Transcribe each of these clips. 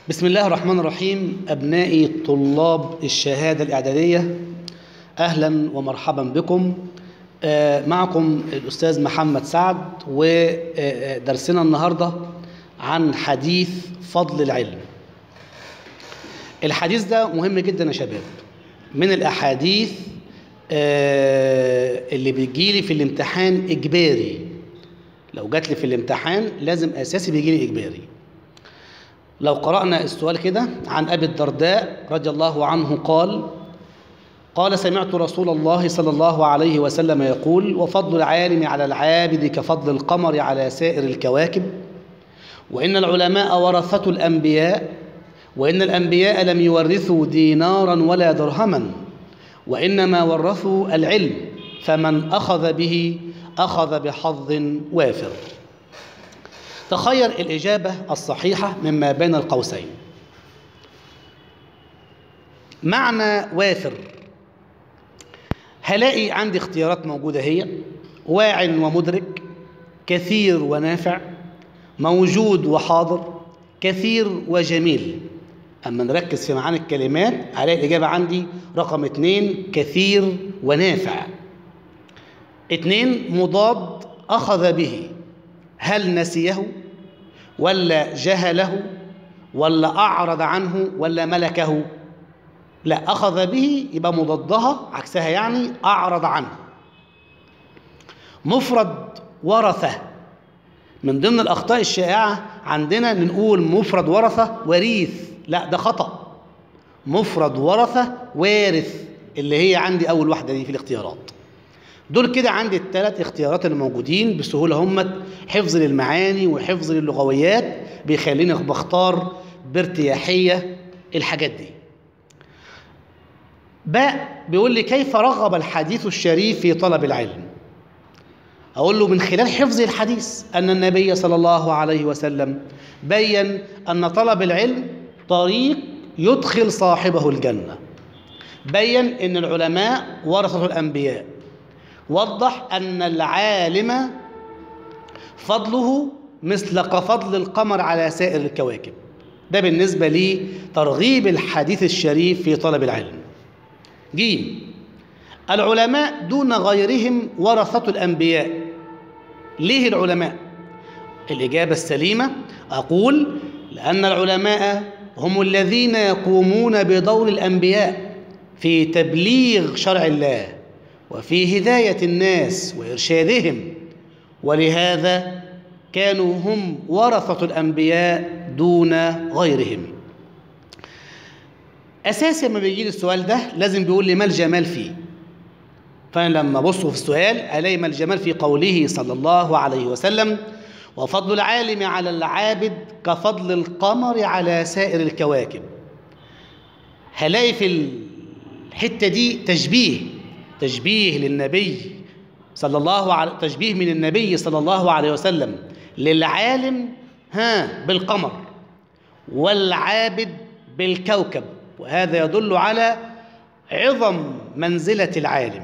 بسم الله الرحمن الرحيم أبنائي طلاب الشهادة الإعدادية أهلا ومرحبا بكم آه، معكم الأستاذ محمد سعد ودرسنا النهاردة عن حديث فضل العلم الحديث ده مهم جدا يا شباب من الأحاديث آه، اللي بيجيلي في الامتحان إجباري لو جات لي في الامتحان لازم أساسي بيجيلي إجباري لو قرأنا السؤال كده عن أبي الدرداء رضي الله عنه قال قال سمعت رسول الله صلى الله عليه وسلم يقول وفضل العالم على العابد كفضل القمر على سائر الكواكب وإن العلماء ورثة الأنبياء وإن الأنبياء لم يورثوا دينارا ولا درهما وإنما ورثوا العلم فمن أخذ به أخذ بحظ وافر تخير الإجابة الصحيحة مما بين القوسين معنى وافر هلاقي عندي اختيارات موجودة هي واع ومدرك كثير ونافع موجود وحاضر كثير وجميل أما نركز في معاني الكلمات هلاقي الإجابة عندي رقم اتنين كثير ونافع اتنين مضاد أخذ به هل نسيه ولا جهله ولا أعرض عنه ولا ملكه لا أخذ به يبقى مضادها عكسها يعني أعرض عنه مفرد ورثة من ضمن الأخطاء الشائعة عندنا نقول مفرد ورثة وريث لا ده خطأ مفرد ورثة وارث اللي هي عندي أول واحدة دي في الاختيارات دول كده عندي الثلاث اختيارات اللي موجودين بسهولة هم حفظ للمعاني وحفظ للغويات بيخليني بختار بارتياحية الحاجات دي باء بيقول لي كيف رغب الحديث الشريف في طلب العلم أقول له من خلال حفظ الحديث أن النبي صلى الله عليه وسلم بين أن طلب العلم طريق يدخل صاحبه الجنة بين أن العلماء ورثة الأنبياء وضح أن العالم فضله مثل كفضل القمر على سائر الكواكب ده بالنسبة لي ترغيب الحديث الشريف في طلب العلم جيم العلماء دون غيرهم ورثة الأنبياء ليه العلماء؟ الإجابة السليمة أقول لأن العلماء هم الذين يقومون بدور الأنبياء في تبليغ شرع الله وفي هداية الناس وإرشادهم ولهذا كانوا هم ورثة الأنبياء دون غيرهم أساسا لما بيجي لي السؤال ده لازم بيقول لي ما الجمال فيه فأنا لما أبص في السؤال ألاقي ما الجمال في قوله صلى الله عليه وسلم وفضل العالم على العابد كفضل القمر على سائر الكواكب هلاقي في الحتة دي تشبيه تشبيه للنبي صلى الله عليه تشبيه من النبي صلى الله عليه وسلم للعالم ها بالقمر والعابد بالكوكب وهذا يدل على عظم منزلة العالم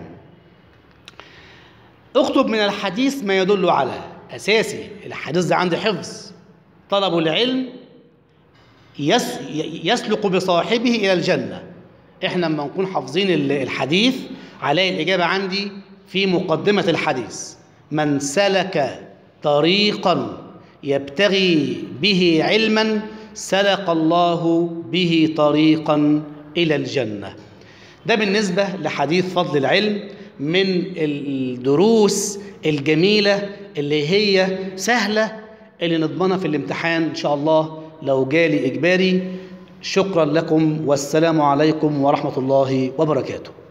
اكتب من الحديث ما يدل على أساسي الحديث ده عندي حفظ طلب العلم يس يسلق بصاحبه إلى الجنة احنا لما نكون حافظين الحديث عليه الإجابة عندي في مقدمة الحديث من سلك طريقا يبتغي به علما سلق الله به طريقا إلى الجنة ده بالنسبة لحديث فضل العلم من الدروس الجميلة اللي هي سهلة اللي نضمنها في الامتحان إن شاء الله لو جالي إجباري شكرا لكم والسلام عليكم ورحمة الله وبركاته